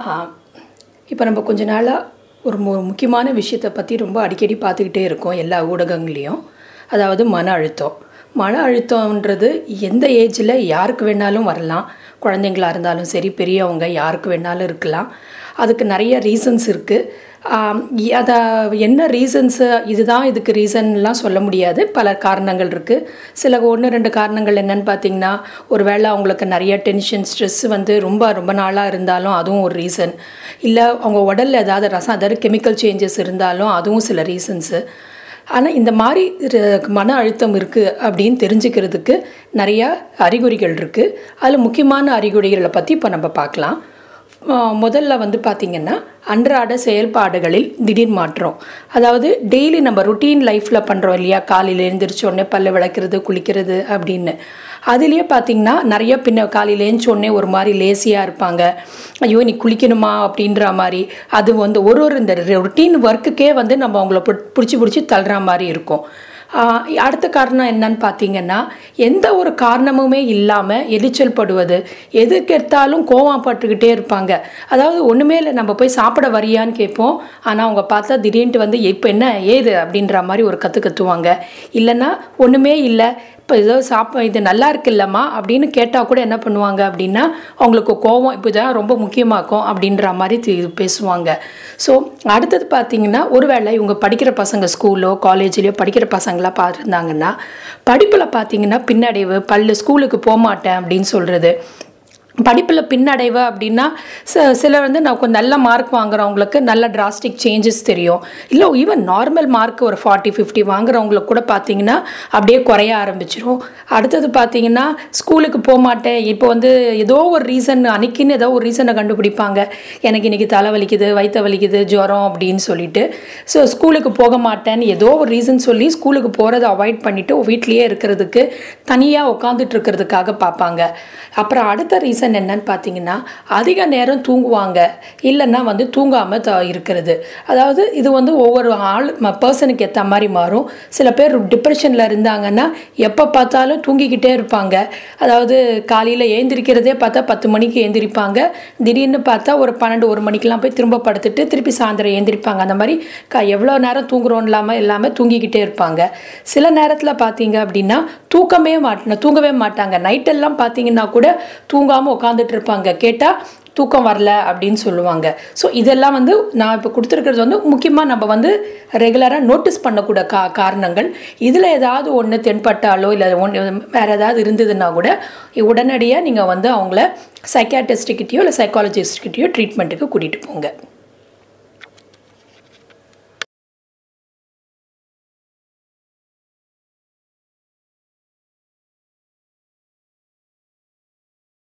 இப்போ நம்ம கொஞ்ச நாளாக ஒரு மு முக்கியமான விஷயத்தை பற்றி ரொம்ப அடிக்கடி பார்த்துக்கிட்டே இருக்கோம் எல்லா ஊடகங்களையும் அதாவது மன அழுத்தம் மன அழுத்தம்ன்றது எந்த ஏஜில் யாருக்கு வேணாலும் வரலாம் குழந்தைங்களா இருந்தாலும் சரி பெரியவங்க யாருக்கு வேணாலும் இருக்கலாம் அதுக்கு நிறைய ரீசன்ஸ் இருக்குது அதை என்ன ரீசன்ஸு இதுதான் இதுக்கு ரீசன்லாம் சொல்ல முடியாது பல காரணங்கள் இருக்குது சில ஒன்று ரெண்டு காரணங்கள் என்னென்னு பார்த்தீங்கன்னா ஒரு வேளை அவங்களுக்கு நிறைய டென்ஷன் ஸ்ட்ரெஸ் வந்து ரொம்ப ரொம்ப நாளாக இருந்தாலும் அதுவும் ஒரு ரீசன் இல்லை அவங்க உடலில் ஏதாவது ரசம் அதாவது கெமிக்கல் சேஞ்சஸ் இருந்தாலும் அதுவும் சில ரீசன்ஸு ஆனால் இந்த மாதிரி மன அழுத்தம் இருக்குது அப்படின்னு தெரிஞ்சுக்கிறதுக்கு நிறையா அறிகுறிகள் இருக்குது அதில் முக்கியமான அறிகுறிகளை பற்றி இப்போ நம்ம பார்க்கலாம் முதல்ல வந்து பார்த்திங்கன்னா அன்றாட செயல்பாடுகளில் திடீர் மாற்றம் அதாவது டெய்லி நம்ம ருட்டீன் லைஃப்பில் பண்ணுறோம் இல்லையா காலையில் எழுந்திரிச்ச உடனே பல்ல விளக்குறது குளிக்கிறது அப்படின்னு அதுலேயே பார்த்திங்கன்னா நிறைய பின்ன காலையில் எழுந்தோடனே ஒரு மாதிரி லேசியாக இருப்பாங்க ஐயோ நீ குளிக்கணுமா அப்படின்ற மாதிரி அது வந்து ஒரு ஒரு இந்த ருட்டீன் ஒர்க்குக்கே வந்து நம்ம அவங்கள பிடிச்சி பிடிச்சி தள்ளுற மாதிரி இருக்கும் அடுத்த காரணம் என்னன்னு பார்த்தீங்கன்னா எந்த ஒரு காரணமுமே இல்லாமல் எரிச்சல் படுவது எதுக்கு எடுத்தாலும் கோவம் பட்டுக்கிட்டே இருப்பாங்க அதாவது ஒன்றுமே இல்லை நம்ம போய் சாப்பிட வரியான்னு கேட்போம் ஆனால் அவங்க பார்த்தா திடீர்னு வந்து இப்போ என்ன ஏது அப்படின்ற மாதிரி ஒரு கற்று கத்துவாங்க இல்லைன்னா ஒன்றுமே இல்லை இப்போ ஏதோ சாப்ப இது நல்லா இருக்குல்லம்மா அப்படின்னு கேட்டால் கூட என்ன பண்ணுவாங்க அப்படின்னா அவங்களுக்கு கோவம் இப்போ இதெல்லாம் ரொம்ப முக்கியமாக்கும் அப்படின்ற மாதிரி பேசுவாங்க ஸோ அடுத்தது பார்த்தீங்கன்னா ஒருவேளை இவங்க படிக்கிற பசங்க ஸ்கூலோ காலேஜ்லேயோ படிக்கிற பசங்களாம் பார்த்துருந்தாங்கன்னா படிப்பில் பார்த்தீங்கன்னா பின்னடைவு பல்லு ஸ்கூலுக்கு போக மாட்டேன் அப்படின்னு சொல்கிறது படிப்பில் பின்னடைவு அப்படின்னா ச சிலர் வந்து நான் கொஞ்சம் நல்ல மார்க் வாங்குறவங்களுக்கு நல்ல டிராஸ்டிக் சேஞ்சஸ் தெரியும் இல்லை ஈவன் நார்மல் மார்க் ஒரு ஃபார்ட்டி ஃபிஃப்டி வாங்குறவங்களுக்கு கூட பார்த்தீங்கன்னா அப்படியே குறைய ஆரம்பிச்சிரும் அடுத்தது பார்த்தீங்கன்னா ஸ்கூலுக்கு போக மாட்டேன் இப்போ வந்து ஏதோ ஒரு ரீசன் அன்னைக்குன்னு ஏதோ ஒரு ரீசனை கண்டுபிடிப்பாங்க எனக்கு இன்றைக்கி தலை வலிக்குது வயிற்று வலிக்குது ஜுரம் அப்படின்னு சொல்லிட்டு ஸோ ஸ்கூலுக்கு போக மாட்டேன்னு ஏதோ ஒரு ரீசன் சொல்லி ஸ்கூலுக்கு போகிறத அவாய்ட் பண்ணிவிட்டு வீட்லேயே இருக்கிறதுக்கு தனியாக உட்காந்துட்டு இருக்கிறதுக்காக பார்ப்பாங்க அப்புறம் அடுத்த ரீசன் ரீசன் என்னன்னு பார்த்தீங்கன்னா அதிக நேரம் தூங்குவாங்க இல்லைன்னா வந்து தூங்காமல் த இருக்கிறது அதாவது இது வந்து ஒவ்வொரு ஆள் பர்சனுக்கு ஏற்ற மாதிரி மாறும் சில பேர் டிப்ரெஷனில் இருந்தாங்கன்னா எப்போ பார்த்தாலும் தூங்கிக்கிட்டே இருப்பாங்க அதாவது காலையில் ஏந்திரிக்கிறதே பார்த்தா பத்து மணிக்கு ஏந்திரிப்பாங்க திடீர்னு பார்த்தா ஒரு பன்னெண்டு ஒரு மணிக்கெலாம் போய் திரும்ப படுத்துட்டு திருப்பி சாயந்தரம் ஏந்திரிப்பாங்க அந்த மாதிரி க எவ்வளோ நேரம் தூங்குறோம் இல்லாமல் இல்லாமல் தூங்கிக்கிட்டே இருப்பாங்க சில நேரத்தில் பார்த்தீங்க அப்படின்னா தூக்கமே மாட்டின தூங்கவே மாட்டாங்க நைட்டெல்லாம் பார்த்தீங்கன்னா கூட தூங்காமல் உட்காந்துட்டு இருப்பாங்க கேட்டால் தூக்கம் வரல அப்படின்னு சொல்லுவாங்க ஸோ இதெல்லாம் வந்து நான் இப்போ கொடுத்துருக்கிறது வந்து முக்கியமாக நம்ம வந்து ரெகுலராக நோட்டீஸ் பண்ணக்கூட கா காரணங்கள் இதில் ஏதாவது ஒன்று தென்பட்டாலோ இல்லை ஒன்று வேறு ஏதாவது இருந்ததுன்னா கூட உடனடியாக நீங்கள் வந்து அவங்கள சைக்காட்டிஸ்ட்கிட்டயோ இல்லை சைக்காலஜிஸ்ட்கிட்டயோ ட்ரீட்மெண்ட்டுக்கு கூட்டிகிட்டு போங்க